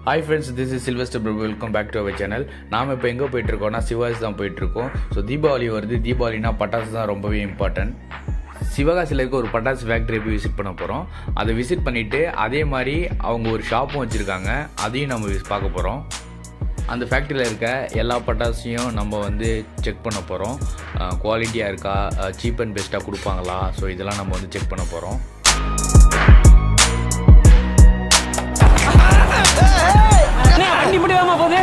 Hi friends this is Sylvester Prabhu welcome back to our channel நாம் இப்போ எங்கே போயிட்டுருக்கோம்னா சிவாஜி தான் போயிட்டுருக்கோம் ஸோ தீபாவளி வருது தீபாவளினா பட்டாசு தான் ரொம்பவே இம்பார்ட்டன்ட் சிவகாசியில் இருக்க ஒரு பட்டாசு ஃபேக்ட்ரி போய் விசிட் பண்ண போகிறோம் அதை விசிட் பண்ணிவிட்டு அதே மாதிரி அவங்க ஒரு ஷாப்பும் வச்சுருக்காங்க அதையும் நம்ம vis- பார்க்க போகிறோம் அந்த ஃபேக்ட்ரியில் இருக்க எல்லா பட்டாசையும் நம்ம வந்து செக் பண்ண போகிறோம் குவாலிட்டியாக இருக்கா சீப் அண்ட் பெஸ்ட்டாக கொடுப்பாங்களா ஸோ இதெல்லாம் நம்ம வந்து செக் பண்ண போகிறோம் அண்டி முடியாம போகுது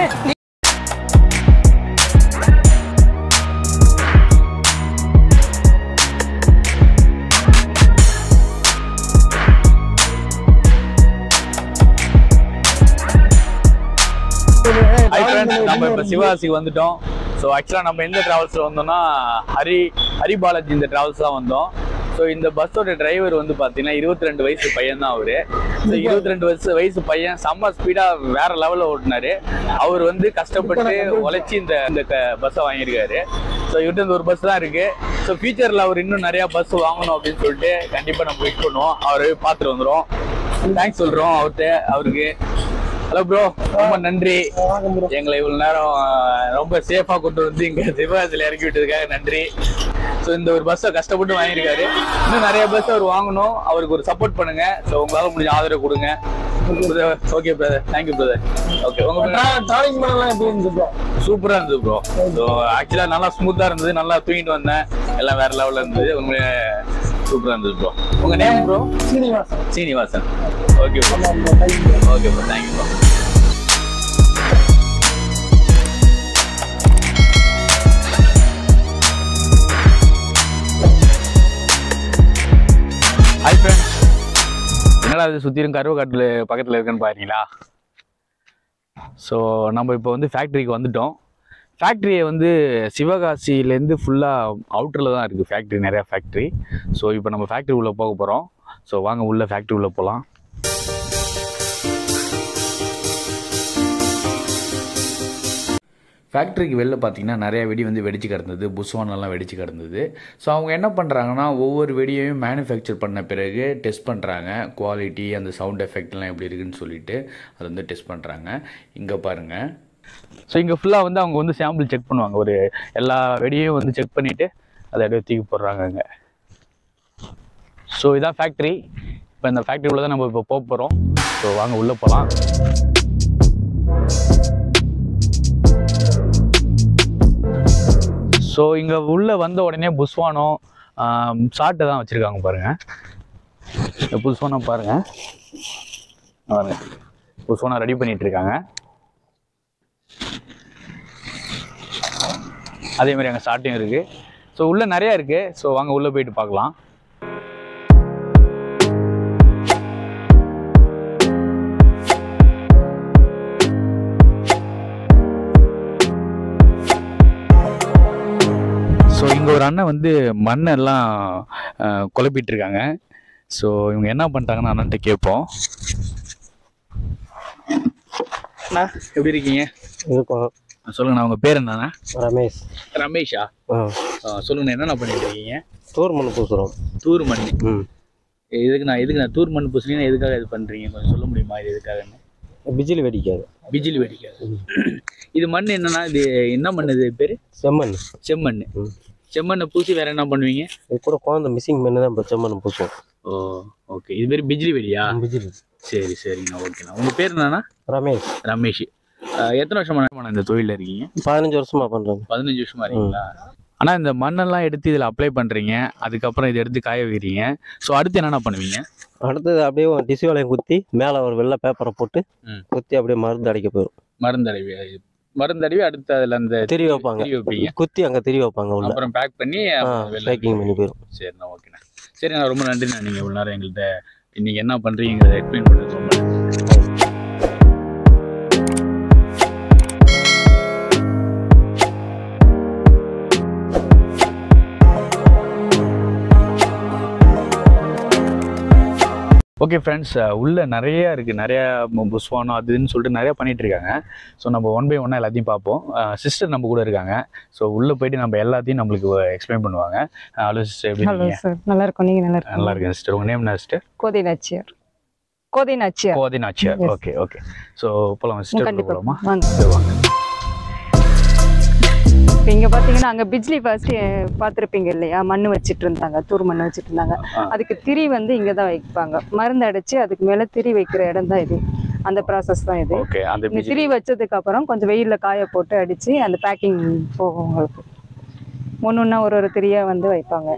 ஹை ஃப்ரெண்ட்ஸ் நம்ம இப்போ சிவகாசிக்கு வந்துட்டோம் ஸோ ஆக்சுவலாக நம்ம எந்த டிராவல்ஸில் வந்தோம்னா ஹரி ஹரி பாலாஜி இந்த டிராவல்ஸ் தான் வந்தோம் ஸோ இந்த பஸ்ஸோட டிரைவர் வந்து பார்த்தீங்கன்னா இருபத்தி ரெண்டு வயசு பையன் தான் அவரு ஸோ இருபத்தி ரெண்டு வயசு வயசு பையன் செம்ம ஸ்பீடாக வேற லெவலில் ஓட்டினாரு அவர் வந்து கஷ்டப்பட்டு உழைச்சி இந்த இந்த பஸ்ஸை வாங்கியிருக்காரு ஸோ இவர்கிட்ட இந்த ஒரு பஸ் தான் இருக்கு ஸோ ஃபியூச்சரில் அவர் இன்னும் நிறையா பஸ் வாங்கணும் அப்படின்னு சொல்லிட்டு கண்டிப்பாக நம்ம வெயிட் பண்ணுவோம் அவரை பார்த்துட்டு வந்துடும் தேங்க்ஸ் சொல்கிறோம் அவர்கிட்ட அவருக்கு ஹலோ ப்ரோ ரொம்ப நன்றி எங்களை இவ்வளவு நேரம் அஹ், ரொம்ப சேஃபா கொண்டு வந்து இங்க சிவகாசியில் இறக்கி விட்டதுக்காக நன்றி ஸோ இந்த ஒரு பஸ்ஸை கஷ்டப்பட்டு வாங்கியிருக்காரு இன்னும் நிறைய பஸ் அவர் வாங்கணும் அவருக்கு ஒரு சப்போர்ட் பண்ணுங்க ஸோ உங்களால முடிஞ்ச ஆதரவு கொடுங்க okay brother thank you brother okay உங்க டிராவலிங் பண்ணலாம் எப்படி இருந்துச்சு சூப்பரா இருந்தது ப்ரோ ஸோ ஆக்சுவலா நல்லா ஸ்மூத்தா இருந்தது நல்லா தூங்கிட்டு வந்தேன் எல்லாம் வேற லெவல்ல இருந்தது உண்மையிலே சூப்பரா இருந்தது ப்ரோ உங்க name bro Srinivasan Srinivasan okay bro okay bro thank you bro hi friends என்னடா இது சுற்றிலும் கருவக்காட்டில் பக்கத்தில் இருக்குன்னு பாருங்களா ஸோ நம்ம இப்போ வந்து ஃபேக்ட்ரிக்கு வந்துட்டோம் ஃபேக்ட்ரியை வந்து சிவகாசியிலேருந்து ஃபுல்லாக அவுட்டரில் தான் இருக்குது ஃபேக்ட்ரி நிறையா ஃபேக்ட்ரி ஸோ இப்போ நம்ம ஃபேக்ட்ரி உள்ளே போக போகிறோம் ஸோ வாங்க உள்ள ஃபேக்ட்ரி உள்ளே போகலாம் ஃபேக்ட்ரிக்கு வெளில பார்த்தீங்கன்னா நிறைய வெடி வந்து வெடிச்சு கிடந்தது புஸ்வானெல்லாம் வெடிச்சு கிடந்தது ஸோ அவங்க என்ன பண்ணுறாங்கன்னா ஒவ்வொரு வெடியையும் மேனுஃபேக்சர் பண்ண பிறகு டெஸ்ட் பண்ணுறாங்க குவாலிட்டி அந்த சவுண்ட் எஃபெக்ட்லாம் எப்படி இருக்குன்னு சொல்லிட்டு அதை வந்து டெஸ்ட் பண்ணுறாங்க இங்கே பாருங்கள் ஸோ இங்கே ஃபுல்லாக வந்து அவங்க வந்து சாம்பிள் செக் பண்ணுவாங்க ஒரு எல்லா வெடியையும் வந்து செக் பண்ணிவிட்டு அதை அப்படியே தூக்கி போடுறாங்க அங்கே ஸோ இதான் ஃபேக்ட்ரி இப்போ இந்த ஃபேக்ட்ரி உள்ள தான் நம்ம இப்போ போக போகிறோம் ஸோ வாங்க உள்ளே போகலாம் ஸோ இங்கே உள்ளே வந்த உடனே புஸ்வானம் ஷார்ட்டை தான் வச்சுருக்காங்க பாருங்கள் இந்த புஸ்வானம் பாருங்கள் பாருங்க புஸ்வானம் ரெடி பண்ணிட்டு இருக்காங்க அதே மாதிரி அங்கே ஷார்ட்டையும் இருக்குது ஸோ உள்ளே நிறையா இருக்குது ஸோ வாங்க உள்ளே போயிட்டு பார்க்கலாம் ஸோ இங்கே ஒரு அண்ணன் வந்து மண்ணெல்லாம் அஹ், குழப்பிட்டு இருக்காங்க ஸோ இவங்க என்ன பண்ணுறாங்கன்னு அண்ணன்ட்ட கேட்போம் அண்ணா எப்படி இருக்கீங்க இருக்கும் சொல்லுங்கண்ணா உங்கள் பேர் என்னண்ணா ரமேஷ் ரமேஷா ஆ அஹ், சொல்லுங்கண்ணா என்னண்ணா பண்ணிட்டு இருக்கீங்க டூர் மண் பூசுகிறோம் தூர் மண் ம் எதுக்கு நான் எதுக்கு நான் தூர் மண் பூசணினா எதுக்காக இது பண்ணுறீங்க கொஞ்சம் சொல்ல முடியுமா இது எதுக்காகன்னு பிஜிலி வெடிக்காது பிஜிலி வெடிக்காது இது மண் என்னன்னா இது என்ன மண் இது பேர் செம்மண் செம்மண் ம் செம்மண்ணை பூசி வேற என்ன பண்ணுவீங்க இது கூட குழந்தை மிஸ்ஸிங் பண்ணி தான் இப்போ செம்மண் பூசுவோம் ஓ ஓகே இது பேர் பிஜிலி வெடியா பிஜிலி சரி சரிங்கண்ணா ஓகேண்ணா உங்கள் பேர் என்னண்ணா ரமேஷ் ரமேஷ் அஹ் எத்தனை வருஷமா இந்த தொழிலில் இருக்கீங்க பதினஞ்சு வருஷமா பண்ணுறாங்க பதினஞ்சு வருஷமா இருக்கீங்களா ஆனால் இந்த மண்ணெல்லாம் எடுத்து இதில் அப்ளை பண்ணுறீங்க அதுக்கப்புறம் இதை எடுத்து காய வைக்கிறீங்க ஸோ அடுத்து என்னென்ன பண்ணுவீங்க அடுத்தது அப்படியே டிஷ்யூ வலையம் குத்தி மேலே ஒரு வெள்ளை பேப்பரை போட்டு ம். குத்தி அப்படியே மருந்து அடிக்க போயிடும் மருந்தடவி மருந்தடவி அடுத்து அதில் அந்த திரி வைப்பாங்க திரி வைப்பீங்க குத்தி அங்கே திரி வைப்பாங்க உள்ள அப்புறம் பேக் பண்ணி ஆ அப்புறம் வெளில பேக்கிங் பண்ணி போயிடும் சரிண்ணா ஓகேண்ணா சரிண்ணா ரொம்ப நன்றிண்ணா நீங்கள் இவ்வளோ நேரம் எங்கள்கிட்ட இன்னைக்கு என்ன பண்ணுறீங்கிறத எக்ஸ்பிளைன் பண்ணது ரொம்ப நன்றி. ஓகே ஃப்ரெண்ட்ஸ் உள்ள நிறைய இருக்குது நிறைய மு- புஸ்வானம் அது இதுன்னு சொல்லிட்டு நிறைய பண்ணிட்டு இருக்காங்க ஸோ நம்ம ஒன் பை ஒன்னாக எல்லாத்தையும் பார்ப்போம் சிஸ்டர் நம்ம கூட இருக்காங்க ஸோ உள்ளே போயிட்டு நம்ம எல்லாத்தையும் நம்மளுக்கு எக்ஸ்பிளைன் பண்ணுவாங்க ஹலோ சிஸ்டர் எப்படி ஹலோ இருக்கீங்க சார் நல்லா இருக்கும் நீங்க நல்லா நல்லா இருக்கீங்க இருக்கேன் சிஸ்டர் உங்கள் நேம் என்ன sister Kothai Nachiyar Kothai Nachiyar Kothai Nachiyar Yes. Okay okay so போகலாம் சிஸ்டர் கண்டிப்பா போகலாமா வாங்க சரி, வாங்க இப்ப இங்க பாத்தீங்கன்னா அங்க பிஜ்லி ஃபர்ஸ்ட் பாத்திருப்பீங்க இல்லையா மண்ணு வச்சிட்டு இருந்தாங்க தூர் மண்ணு வச்சிட்டு இருந்தாங்க ஆ. அதுக்கு திரி வந்து இங்க தான் வைப்பாங்க மருந்து அடைச்சு அதுக்கு மேல திரி வைக்கிற இடம் தான் இது அந்த ப்ராசஸ் தான் இது ஓகே அந்த இந்த பிஜி திரி வச்சதுக்கு அப்புறம் கொஞ்சம் வெயில்ல காய போட்டு அடிச்சு அந்த பேக்கிங் போகும் உங்களுக்கு ஒன்று ஒன்றா ஒரு ஒரு திரியா வந்து வைப்பாங்க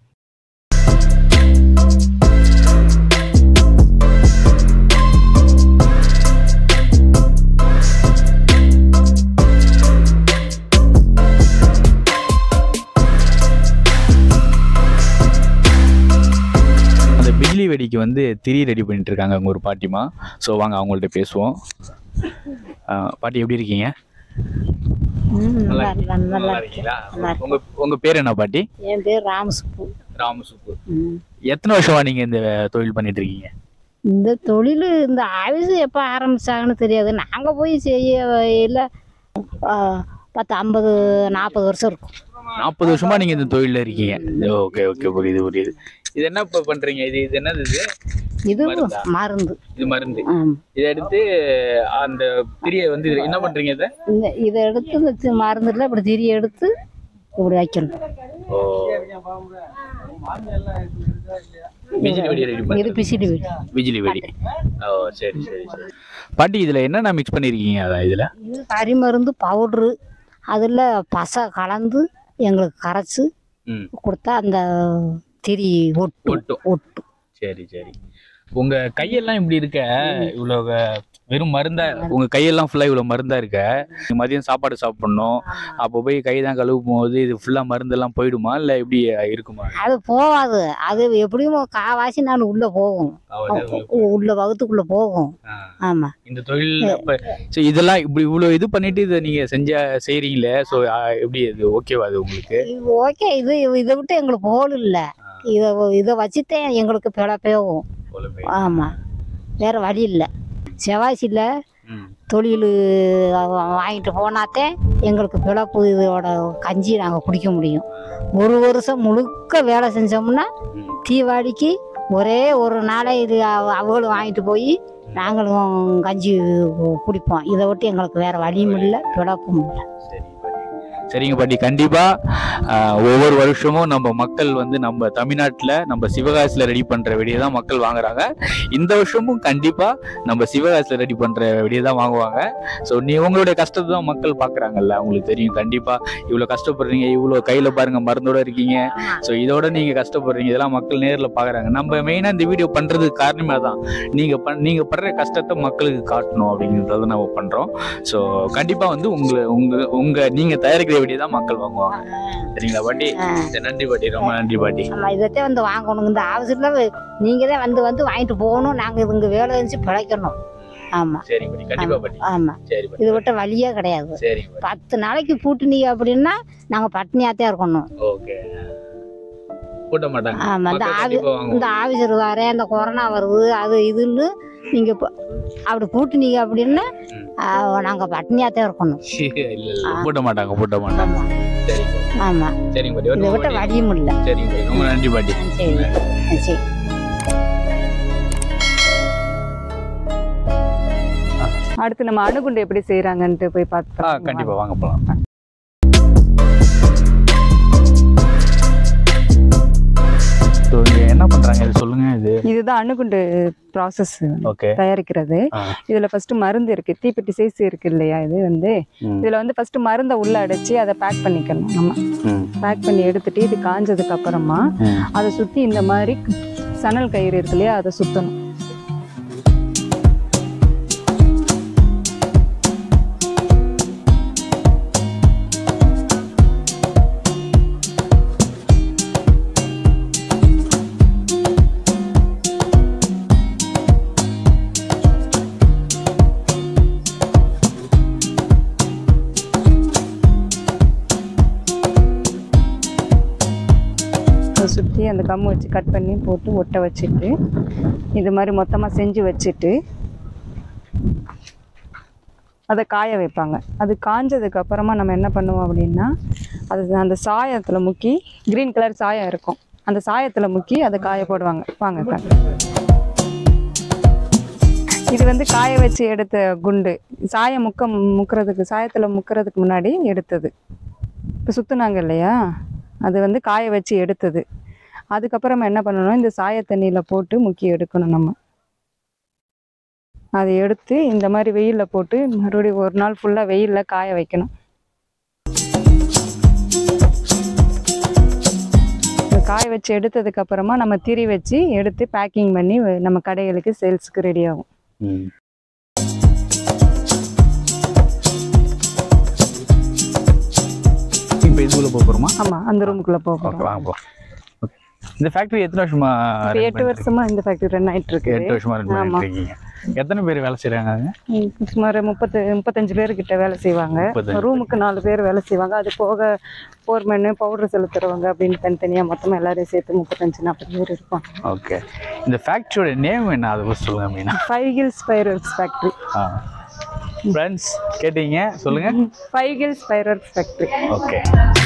அந்த பிஜ்லி வெடிக்கு வந்து திரி ரெடி பண்ணிட்டு இருக்காங்க அங்க ஒரு பாட்டிமா ஸோ வாங்க அவங்கள்ட்ட பேசுவோம் ஆ, பாட்டி எப்படி இருக்கீங்க நல்லா நல்லா இருக்கீங்களா உங்க உங்க பேர் என்ன பாட்டி என் பேர் ராமசுப்பு ராமசுப்பு எத்தனை வருஷமா நீங்க இந்த தொழில் பண்ணிட்டு இருக்கீங்க இந்த தொழில் இந்த ஆஃபீஸ் எப்போ ஆரம்பிச்சாங்கன்னு தெரியாது நாங்கள் போய் செய்ய இல்லை பத்து ஐம்பது நாற்பது வருஷம் இருக்கும் நாற்பது வருஷமா நீங்க இந்த தொழில்ல இருக்கீங்க ஓகே ஓகே புரியுது புரியுது இது என்ன இப்ப பண்றீங்க இது இது என்னது இது இது மருந்தா? மருந்து இது மருந்து ஆம். இதை எடுத்து அந்த திரியை வந்து இதுல என்ன பண்றீங்க இதை இந்த இதை எடுத்து இந்த தி- மருந்துல இப்படி திரி எடுத்து இப்படி வைக்கணும் ஓ பிஜிலி வெடி ரெடி இது பண்ணி பிசிடி வீடு பிஜிலி வெடி ஓ சரி சரி சரி பாட்டி இதுல என்னென்ன மிக்ஸ் பண்ணிருக்கீங்க அதான் இதுல இது கறி மருந்து பவுட்ரு அதில் பசை கலந்து எங்களுக்கு கரைச்சி ம் கொடுத்தா அந்த திரி ஒட்டு ஒட்டும் ஒட்டு சரி சரி உங்க கையெல்லாம் இப்படி இருக்க இவ்வளவு வெறும் மருந்தா உங்க கையெல்லாம் ஃபுல்லா இவ்வளவு மருந்தா இருக்க நீங்க மதியம் சாப்பாடு சாப்பிடணும் அப்போ போய் கை தான் கழுவும் போது இது ஃபுல்லா மருந்தெல்லாம் போயிடுமா இல்ல எப்படி இருக்குமா அது போகாது அது எப்படியும் காவாசி நான் உள்ளே போகும் உள்ள வகுத்துக்குள்ள போகும் ஆ. ஆமா இந்த தொழில் அப்ப so இதெல்லாம் இப்படி இவ்வளவு இது பண்ணிட்டு இதை நீங்க செஞ்ச செய்றீங்களே ஸோ எப்படி இது ஓகேவா அது உங்களுக்கு ஓகே இது இதை விட்டு எங்களுக்கு போல் இல்ல இதை இதை வச்சுதான் எங்களுக்கு பிழப்பேவும் ஆமா வேற வழி இல்லை செவ்வாய்ச்சியில் ம். தொழில் வாங்கிட்டு போனாத்தே எங்களுக்கு பிழப்பு இதோட கஞ்சி நாங்கள் குடிக்க முடியும் ஒரு வருஷம் முழுக்க வேலை செஞ்சோம்னா ம். தீபாவளிக்கு ஒரே ஒரு நாளை இது அவ- அவங்களும் வாங்கிட்டு போய் நாங்களும் கஞ்சி குடிப்போம் இதை விட்டு எங்களுக்கு வேற வழியும் இல்லை பிழப்பும் இல்லை சரி பாட்டி. சரிங்க பாட்டி கண்டிப்பா ஆஹ், ஒவ்வொரு வருஷமும் நம்ம மக்கள் வந்து நம்ம தமிழ்நாட்டுல நம்ம சிவகாசில ரெடி பண்ற வெடியை தான் மக்கள் வாங்குறாங்க இந்த வருஷமும் கண்டிப்பா நம்ம சிவகாசில ரெடி பண்ற வெடியை தான் வாங்குவாங்க ஸோ நீ உங்களுடைய கஷ்டத்தை தான் மக்கள் பாக்குறாங்கல்ல உங்களுக்கு தெரியும் கண்டிப்பா இவ்வளவு கஷ்டப்படுறீங்க இவ்வளவு கையில பாருங்க மருந்தோட இருக்கீங்க ஸோ இதோட நீங்க கஷ்டப்படுறீங்க இதெல்லாம் மக்கள் நேர்ல பாக்குறாங்க நம்ம மெயினா இந்த வீடியோ பண்றதுக்கு காரணமே தான் நீங்க பண் நீங்க படுற கஷ்டத்தை மக்களுக்கு காட்டணும் அப்படிங்கிறத நம்ம பண்றோம் ஸோ கண்டிப்பா வந்து உங்க உங்க உங்க நீங்க தயாரிக்கிற வெடி தான் மக்கள் வாங்குவாங்க சரிங்களா பாட்டி ஆ. சரி, நன்றி பாட்டி ரொம்ப நன்றி பாட்டி நம்ம இதைத்தான் வந்து வாங்கணும் இந்த அவசரத்தில் நீங்கள் தான் வந்து வந்து வாங்கிட்டு போகணும் நாங்கள் இதுங்க வேலை செஞ்சு பிழைக்கணும் ஆமாம் சரி பாட்டி கண்டிப்பா பாட்டி ஆமாம் சரி பாட்டி இது விட்ட வழியே கிடையாது சரிங்க பாட்டி பத்து நாளைக்கு பூட்டுனீங்க அப்படின்னா நாங்கள் பட்னியாத்தான் இருக்கணும் ஓகே கூட்ட மாட்டாங்க ஆமாம் இந்த மக்கள் ஆவி கண்டிப்பா வாங்குவாங்க இந்த ஆஃபீஸர் வரேன் இந்த கொரோனா வருது அது இதுன்னு நீங்கள் அப்படி பூட்டுனீங்க அப்படின்னா நாங்கள் பட்னியாத்தான் இருக்கணும் இல்ல இல்ல பூட்ட மாட்டாங்க பூட்ட மாட்டாங்க ஆமாம் சரிங்க ஆமாம் சரிங்க பாட்டி இதை ரொம்ப விட்ட பாட்டி. வழியும் இல்லை சரிங்க பாட்டி ரொம்ப நன்றி பாட்டி சரி சரி அடுத்து நம்ம அணுகுண்டு எப்படி செய்யறாங்கன்ட்டு போய் ஆ பார்த்து கண்டிப்பா வாங்க போலாம் So, இங்க என்ன பண்றாங்க இது சொல்லுங்க இது இதுதான் அணுகுண்டு ப்ராசஸ் ஓகே தயாரிக்கிறது ஆ. இதுல ஃபர்ஸ்ட் மருந்து இருக்கு தீப்பெட்டி சைஸ் இருக்கு இல்லையா இது வந்து ம். இதுல வந்து ஃபர்ஸ்ட் மருந்தை உள்ள அடைச்சு அதை பேக் பண்ணிக்கணும் நம்ம ம். பேக் பண்ணி எடுத்துட்டு இது காஞ்சதுக்கு அப்புறமா ம். அதை சுத்தி இந்த மாதிரி சணல் கயிறு இருக்கு இல்லையா அதை சுத்தணும் அதை சுற்றி அந்த கம்மு வச்சு கட் பண்ணி போட்டு ஒட்ட வச்சுட்டு இது மாதிரி மொத்தமாக செஞ்சு வச்சுட்டு அதை காய வைப்பாங்க அது காஞ்சதுக்கு அப்புறமா நம்ம என்ன பண்ணுவோம் அப்படின்னா அது அந்த சாயத்தில் முக்கி க்ரீன் கலர் சாயம் இருக்கும் அந்த சாயத்தில் முக்கி அதை காய போடுவாங்க வாங்க காட்டு. இது வந்து காய வச்சு எடுத்த குண்டு சாயம் முக்க முக்கிறதுக்கு சாயத்தில் முக்கிறதுக்கு முன்னாடி எடுத்தது இப்போ சுற்றுனாங்க இல்லையா அது வந்து காய வச்சு எடுத்தது அதுக்கப்புறமா என்ன பண்ணணும் இந்த சாய தண்ணியில் போட்டு முக்கி எடுக்கணும் நம்ம அதை எடுத்து இந்த மாதிரி வெயிலில் போட்டு மறுபடியும் ஒரு நாள் ஃபுல்லாக வெயிலில் காய வைக்கணும் இந்த காய வச்சு எடுத்ததுக்கு அப்புறமா நம்ம திரி வச்சு எடுத்து பேக்கிங் பண்ணி வ- நம்ம கடைகளுக்கு சேல்ஸுக்கு ரெடி ஆகும் ம். இப்போ இதுக்குள்ள போக போகிறோமா ஆமாம் அந்த ரூமுக்குள்ளே ஓகே போகிறோம் வாங்க போ ஓகே இந்த ஃபேக்ட்ரி எத்தனை வருஷமா இப்போ run எட்டு பண்ணிட்டு வருஷமா இந்த ஃபேக்ட்ரி ரன் ஆயிட்டு இருக்கு? எட்டு இருக்கு வருஷமா ரன் ஆமா. பண்ணிட்டு இருக்கீங்க எத்தனை பேர் வேலை செய்கிறாங்க ம், சுமார் முப்பத்து முப்பத்தஞ்சு பேர் கிட்ட வேலை செய்வாங்க முப்பத்தஞ்சு ரூமுக்கு நாலு பேர் வேலை செய்வாங்க அது போக ஃபோர்மேனு பவுடர் செலுத்துறவங்க அப்படின்னு தனித்தனியாக மொத்தமாக எல்லாரையும் சேர்த்து முப்பத்தஞ்சு நாற்பது பேர் இருப்பாங்க ஓகே இந்த ஃபேக்ட்ரியோட நேம் என்ன அதை பற்றி சொல்லுங்க Meena five hills firers factory ஆ ஃப்ரெண்ட்ஸ் கேட்டீங்க சொல்லுங்க five hills firers factory okay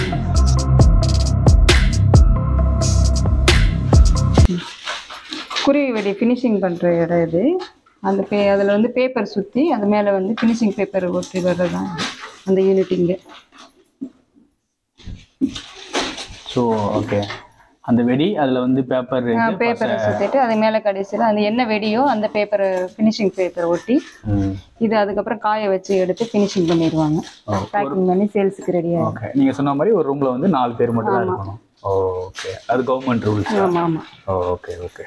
குருவி வெடி ஃபினிஷிங் பண்ணுற இடம் இது அந்த பே அதில் வந்து பேப்பர் சுற்றி அது மேலே வந்து ஃபினிஷிங் பேப்பர் ஒட்டி வர்றது தான் இது. அந்த யூனிட் இங்கே ஸோ ஓகே அந்த வெடி அதில் வந்து பேப்பர் பேப்பரை சுற்றிட்டு அது மேலே கடைசியில் அந்த என்ன வெடியோ அந்த பேப்பரை ஃபினிஷிங் பேப்பரை ஒட்டி இது அதுக்கப்புறம் காய வச்சு எடுத்து ஃபினிஷிங் பண்ணிடுவாங்க பேக்கிங் பண்ணி சேல்ஸுக்கு ரெடியாக ஓகே நீங்கள் சொன்ன மாதிரி ஒரு ரூமில் வந்து நாலு பேர் மட்டும் தான் இருக்கணும் ஓகே அது கவர்மெண்ட் ரூல்ஸ் ஆமாம் ஆமாம் ஓகே ஓகே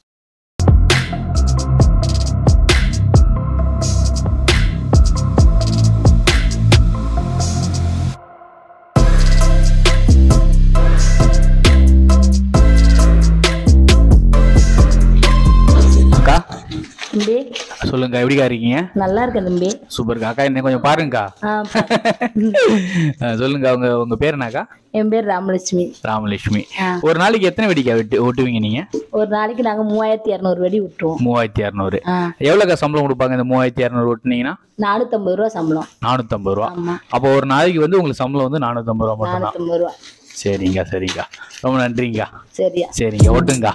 அக்கா தம்பி சொல்லுங்க எப்படிக்கா இருக்கீங்க நல்லா இருக்கேன் தம்பி சூப்பர்க்கா அக்கா என்ன கொஞ்சம் பாருங்கக்கா ஆ, பா- அஹ் சொல்லுங்க உங்க உங்க பேர் என்னக்கா என் பேர் ராமலட்சுமி ராமலட்சுமி ஆ. ஒரு நாளைக்கு எத்தனை வெடிக்கா வெட்டு ஓட்டுவீங்க நீங்க ஒரு நாளைக்கு நாங்க மூவாயிரத்தி இரநூறு வெடி விட்டுருவோம் மூவாயிரத்தி இரநூறு ஆ, எவ்வளோக்கா சம்பளம் கொடுப்பாங்க இந்த மூவாயிரத்தி இரநூறு ஓட்டுனீங்கன்னா நானூத்தம்பது ரூபா சம்பளம் நானூற்றம்பது ரூபா ஆமா அப்போ ஒரு நாளைக்கு வந்து உங்களுக்கு சம்பளம் வந்து நானூற்றம்பது ரூபா மட்டும்தான் நானூத்தம்பது ரூபா சரிங்க சரிங்க ரொம்ப நன்றிங்க சரியா சரிங்க ஓட்டுங்க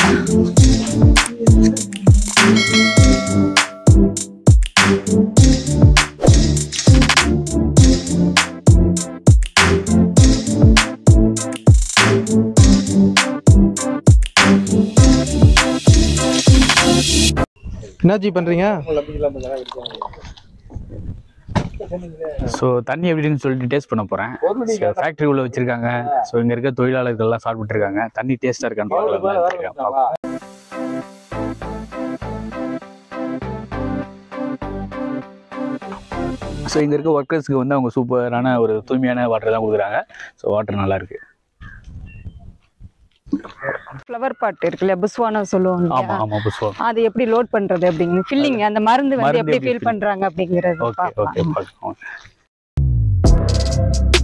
என்னாச்சு பண்றீங்க ஸோ தண்ணி எப்படின்னு சொல்லிட்டு டேஸ்ட் பண்ண போகிறேன் ஃபேக்ட்ரி உள்ள வச்சிருக்காங்க ஸோ இங்கே இருக்க தொழிலாளர்கள் எல்லாம் சாப்பிட்டு இருக்காங்க தண்ணி டேஸ்ட்டாக இருக்கான்னு பார்க்கலாம் இருக்கேன். ஸோ இங்கே இருக்க ஒர்க்கர்ஸ்க்கு வந்து அவங்க சூப்பரான ஒரு தூய்மையான வாட்டர் தான் கொடுக்குறாங்க ஸோ வாட்டர் நல்லா இருக்கு ஃப்ளவர் பாட் இருக்குல்ல புஸ்வானம் சொல்லுவாங்க ஆமாம் இல்லையா? ஆமாம் புஷ்பம் அது எப்படி லோட் பண்றது அப்படிங்க ஃபில்லிங் அந்த மருந்து வந்து மருந்து எப்படி எப்படி ஃபில் fill- பண்றாங்க அப்படிங்கறது ஓகே ஓகே பார்க்கலாம். பார்க்கலாம்